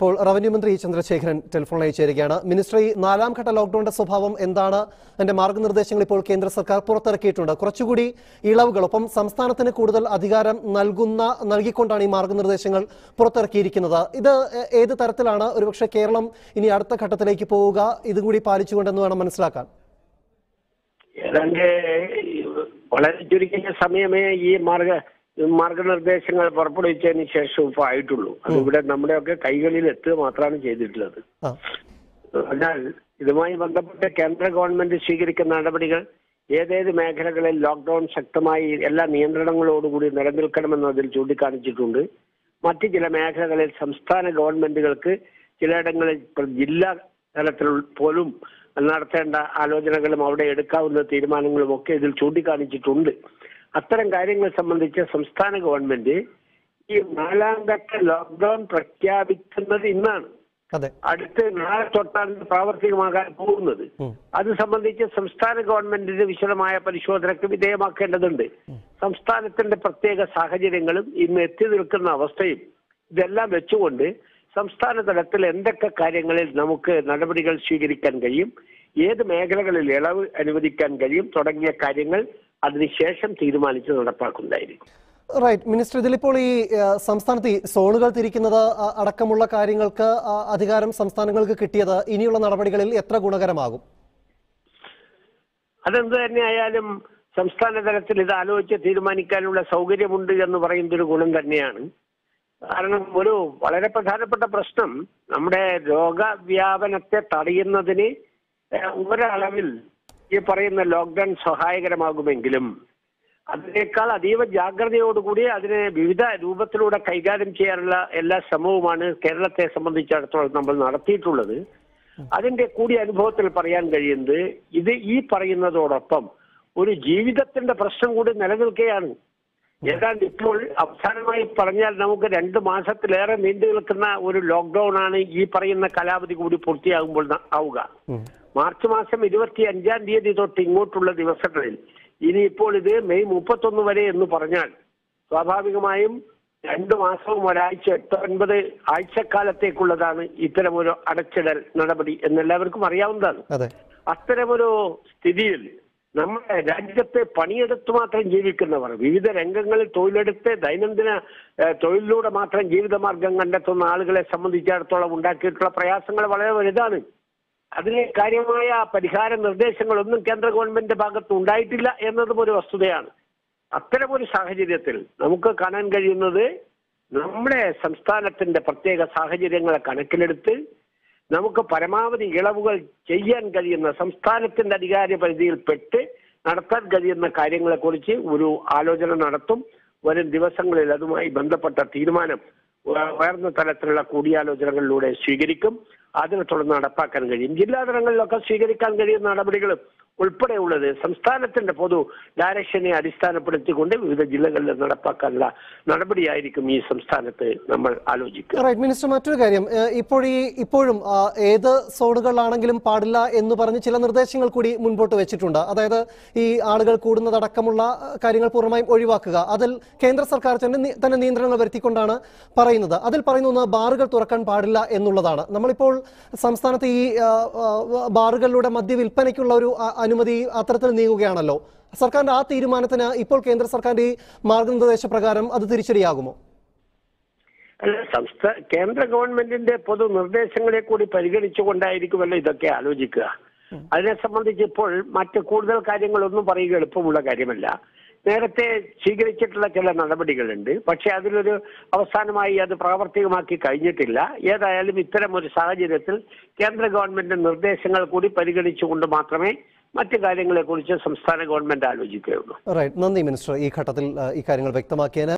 ഇപ്പോൾ റവന്യൂ മന്ത്രി ചന്ദ്രശേഖരൻ ടെലിഫോണിൽ ചേരുകയാണ് മിനിസ്ട്രി നാലാം ഘട്ട ലോക്ഡൌണിന്റെ സ്വഭാവം എന്താണ് അതിന്റെ മാർഗനിർദ്ദേശങ്ങൾ ഇപ്പോൾ കേന്ദ്ര സർക്കാർ പുറത്തിറക്കിയിട്ടുണ്ട് കുറച്ചുകൂടി ഇളവുകൾ ഒപ്പം സംസ്ഥാനത്തിന് കൂടുതൽ അധികാരം നൽകുന്ന നൽകിക്കൊണ്ടാണ് ഈ മാർഗനിർദ്ദേശങ്ങൾ പുറത്തിറക്കിയിരിക്കുന്നത് ഇത് എ- ഏത് തരത്തിലാണ് ഒരുപക്ഷെ കേരളം ഇനി അടുത്ത ഘട്ടത്തിലേക്ക് പോവുക ഇതും കൂടി പാലിച്ചുകൊണ്ടെന്ന് വേണം മനസ്സിലാക്കാൻ ഏതാണ്ട് വളരെ ചുരുങ്ങിയ സമയമേ ഈ മാർഗ മാർഗനിർദ്ദേശങ്ങൾ പുറപ്പെടുവിച്ചതിന് ശേഷം ഇപ്പോൾ ആയിട്ടുള്ളൂ അത് ഇവിടെ നമ്മുടെയൊക്കെ കൈകളിൽ എത്തുക മാത്രമാണ് ചെയ്തിട്ടുള്ളത് ആ എന്നാൽ ഇതുമായി ബന്ധപ്പെട്ട് കേന്ദ്ര ഗവൺമെന്റ് സ്വീകരിക്കുന്ന നടപടികൾ ഏതേത് മേഖലകളിൽ ലോക്ക്ഡൌൺ ശക്തമായി എല്ലാ നിയന്ത്രണങ്ങളോടുകൂടി നിലനിൽക്കണമെന്ന് അതിൽ ചൂണ്ടിക്കാണിച്ചിട്ടുണ്ട് മറ്റ് ചില മേഖലകളിൽ സംസ്ഥാന ഗവൺമെന്റുകൾക്ക് ചിലയിടങ്ങളിൽ ഇപ്പോൾ ജില്ലാ തലത്തിൽ പോലും നടത്തേണ്ട ആലോചനകളും അവിടെ എടുക്കാവുന്ന തീരുമാനങ്ങളും ഒക്കെ ഇതിൽ ചൂണ്ടിക്കാണിച്ചിട്ടുണ്ട് അത്തരം കാര്യങ്ങൾ സംബന്ധിച്ച് സംസ്ഥാന ഗവൺമെന്റ് ഈ നാലാം ഘട്ട ലോക്ക്ഡൌൺ പ്രഖ്യാപിക്കുന്നത് ഇന്നാണ് അതെ അടുത്ത് നാളെ തൊട്ടാണ് ഇത് പ്രാവർത്തികമാകാൻ പോകുന്നത് ഉം. അത് സംബന്ധിച്ച് സംസ്ഥാന ഗവൺമെന്റിന് വിശദമായ പരിശോധനയ്ക്ക് വിധേയമാക്കേണ്ടതുണ്ട് സംസ്ഥാനത്തിന്റെ പ്രത്യേക സാഹചര്യങ്ങളും ഇന്ന് എത്തി നിൽക്കുന്ന അവസ്ഥയും ഇതെല്ലാം വെച്ചുകൊണ്ട് സംസ്ഥാന തലത്തിൽ എന്തൊക്കെ കാര്യങ്ങളിൽ നമുക്ക് നടപടികൾ സ്വീകരിക്കാൻ കഴിയും ഏത് മേഖലകളിൽ ഇളവ് അനുവദിക്കാൻ കഴിയും തുടങ്ങിയ കാര്യങ്ങൾ അതിനുശേഷം തീരുമാനിച്ച് നടപ്പാക്കുന്നതായിരിക്കും റൈറ്റ് മിനിസ്റ്റർ ഇതിലിപ്പോൾ ഈ ആ, സംസ്ഥാനത്ത് ഈ സോണുകൾ തിരിക്കുന്നത് ആ, അടക്കമുള്ള കാര്യങ്ങൾക്ക് ആ, അധികാരം സംസ്ഥാനങ്ങൾക്ക് കിട്ടിയത് ഇനിയുള്ള നടപടികളിൽ എത്ര ഗുണകരമാകും അതെന്ത് തന്നെയായാലും സംസ്ഥാന തലത്തിൽ ഇത് ആലോചിച്ച് തീരുമാനിക്കാനുള്ള സൗകര്യമുണ്ട് എന്ന് പറയുന്നത് ഒരു ഗുണം തന്നെയാണ് കാരണം ഒരു വളരെ പ്രധാനപ്പെട്ട പ്രശ്നം നമ്മുടെ രോഗവ്യാപനത്തെ തടയുന്നതിന് ഏഹ്, ഒരളവിൽ ഈ പറയുന്ന ലോക്ക്ഡൌൺ സഹായകരമാകുമെങ്കിലും അതിനേക്കാൾ അതീവ ജാഗ്രതയോടുകൂടി അതിനെ വിവിധ രൂപത്തിലൂടെ കൈകാര്യം ചെയ്യാനുള്ള എല്ലാ ശ്രമവുമാണ് കേരളത്തെ സംബന്ധിച്ചിടത്തോളം നമ്മൾ നടത്തിയിട്ടുള്ളത് അതിന്റെ കൂടി അനുഭവത്തിൽ പറയാൻ കഴിയുന്നത് ഇത് ഈ പറയുന്നതോടൊപ്പം ഒരു ജീവിതത്തിന്റെ പ്രശ്നം കൂടി നിലനിൽക്കുകയാണ് ഏതാണ്ട് ഇപ്പോൾ അവസാനമായി പറഞ്ഞാൽ നമുക്ക് രണ്ട് മാസത്തിലേറെ നീണ്ടു നിൽക്കുന്ന ഒരു ലോക്ക്ഡൌൺ ആണ് ഈ പറയുന്ന കാലാവധി കൂടി പൂർത്തിയാകുമ്പോൾ ന- ആവുക ഉം. മാർച്ച് മാസം ഇരുപത്തി അഞ്ചാം തീയതി തൊട്ട് ഇങ്ങോട്ടുള്ള ദിവസങ്ങളിൽ ഇനിയിപ്പോൾ ഇത് മെയ് മുപ്പത്തൊന്ന് വരെ എന്ന് പറഞ്ഞാൽ സ്വാഭാവികമായും രണ്ടു മാസവും ഒരാഴ്ച എട്ട് ഒൻപത് ആഴ്ചക്കാലത്തേക്കുള്ളതാണ് ഇത്തരമൊരു അടച്ചിടൽ നടപടി എന്നെല്ലാവർക്കും അറിയാവുന്നതാണ് അതെ അത്തരമൊരു സ്ഥിതിയിൽ നമ്മുടെ രാജ്യത്തെ പണിയെടുത്ത് മാത്രം ജീവിക്കുന്നവർ വിവിധ രംഗങ്ങളിൽ തൊഴിലെടുത്ത് ദൈനംദിന ഏഹ്, തൊഴിലിലൂടെ മാത്രം ജീവിതമാർഗം കണ്ടെത്തുന്ന ആളുകളെ സംബന്ധിച്ചിടത്തോളം ഉണ്ടാക്കിയിട്ടുള്ള പ്രയാസങ്ങൾ വളരെ വലുതാണ് അതിന് കാര്യമായ പരിഹാര നിർദ്ദേശങ്ങളൊന്നും കേന്ദ്ര ഗവൺമെന്റിന്റെ ഭാഗത്ത് ഉണ്ടായിട്ടില്ല എന്നതും ഒരു വസ്തുതയാണ് അത്തരമൊരു സാഹചര്യത്തിൽ നമുക്ക് കാണാൻ കഴിയുന്നത് നമ്മുടെ സംസ്ഥാനത്തിന്റെ പ്രത്യേക സാഹചര്യങ്ങളെ കണക്കിലെടുത്ത് നമുക്ക് പരമാവധി ഇളവുകൾ ചെയ്യാൻ കഴിയുന്ന സംസ്ഥാനത്തിന്റെ അധികാര പരിധിയിൽപ്പെട്ട് നടത്താൻ കഴിയുന്ന കാര്യങ്ങളെക്കുറിച്ച് ഒരു ആലോചന നടത്തും വരും ദിവസങ്ങളിൽ അതുമായി ബന്ധപ്പെട്ട തീരുമാനം ഉയ- ഉയർന്ന തലത്തിലുള്ള കൂടിയാലോചനകളിലൂടെ സ്വീകരിക്കും അതിനെ തുടർന്ന് നടപ്പാക്കാൻ കഴിയും ജില്ലാ തലങ്ങളിലൊക്കെ സ്വീകരിക്കാൻ കഴിയുന്ന നടപടികൾ ഉൾപ്പെടെയുള്ളത് സംസ്ഥാനത്തിന്റെ പൊതു ഡയറക്ഷനെ അടിസ്ഥാനപ്പെടുത്തിക്കൊണ്ട് വിവിധ ജില്ലകളിൽ നടപ്പാക്കാനുള്ള നടപടിയായിരിക്കും ഈ സംസ്ഥാനത്ത് നമ്മൾ ആലോചിക്കുക റൈറ്റ് മിനിസ്റ്റർ മറ്റൊരു കാര്യം ഏഹ് ഇപ്പോൾ ഈ ഇപ്പോഴും ആ, ഏത് സോണുകളിലാണെങ്കിലും പാടില്ല എന്ന് പറഞ്ഞ് ചില നിർദ്ദേശങ്ങൾ കൂടി മുൻപോട്ട് വെച്ചിട്ടുണ്ട് അതായത് ഈ ആളുകൾ കൂടുന്നതടക്കമുള്ള ആ, കാര്യങ്ങൾ പൂർണ്ണമായും ഒഴിവാക്കുക അതിൽ കേന്ദ്ര സർക്കാർ തന്നെ നി- തന്നെ നിയന്ത്രണങ്ങൾ വരുത്തിക്കൊണ്ടാണ് പറയുന്നത് അതിൽ പറയുന്ന ഒന്ന് ബാറുകൾ തുറക്കാൻ പാടില്ല എന്നുള്ളതാണ് നമ്മളിപ്പോൾ സംസ്ഥാനത്ത് ഈ ആ, ആ, ബാറുകളിലൂടെ മദ്യവിൽപ്പനയ്ക്കുള്ള ഒരു ആ, അനുമതി അത്തരത്തിൽ നീങ്ങുകയാണല്ലോ സർക്കാരിന്റെ ആ തീരുമാനത്തിന് ഇപ്പോൾ കേന്ദ്ര സർക്കാരിന്റെ ഈ മാർഗനിർദ്ദേശ പ്രകാരം അത് തിരിച്ചടിയാകുമോ അല്ല സംസ്ഥാന കേന്ദ്ര ഗവൺമെന്റിന്റെ പൊതു നിർദ്ദേശങ്ങളെ കൂടി പരിഗണിച്ചുകൊണ്ടായിരിക്കുമല്ലോ ഇതൊക്കെ ആലോചിക്കുക അതിനെ സംബന്ധിച്ച് ഇപ്പോൾ മറ്റ് കൂടുതൽ കാര്യങ്ങളൊന്നും പറയുക എളുപ്പമുള്ള കാര്യമല്ല നേരത്തെ സ്വീകരിച്ചിട്ടുള്ള ചില നടപടികളുണ്ട് പക്ഷെ അതിലൊരു അവസാനമായി അത് പ്രാവർത്തികമാക്കി കഴിഞ്ഞിട്ടില്ല ഏതായാലും ഇത്തരം ഒരു സാഹചര്യത്തിൽ കേന്ദ്ര ഗവൺമെന്റ് നിർദ്ദേശങ്ങൾ കൂടി പരിഗണിച്ചുകൊണ്ട് മാത്രമേ മറ്റു കാര്യങ്ങളെക്കുറിച്ച് സംസ്ഥാന ഗവൺമെന്റ് ആലോചിക്കുകയുള്ളൂ റൈറ്റ് നന്ദി മിനിസ്റ്റർ ഈ ഘട്ടത്തിൽ ആ, ഈ കാര്യങ്ങൾ വ്യക്തമാക്കിയതിന്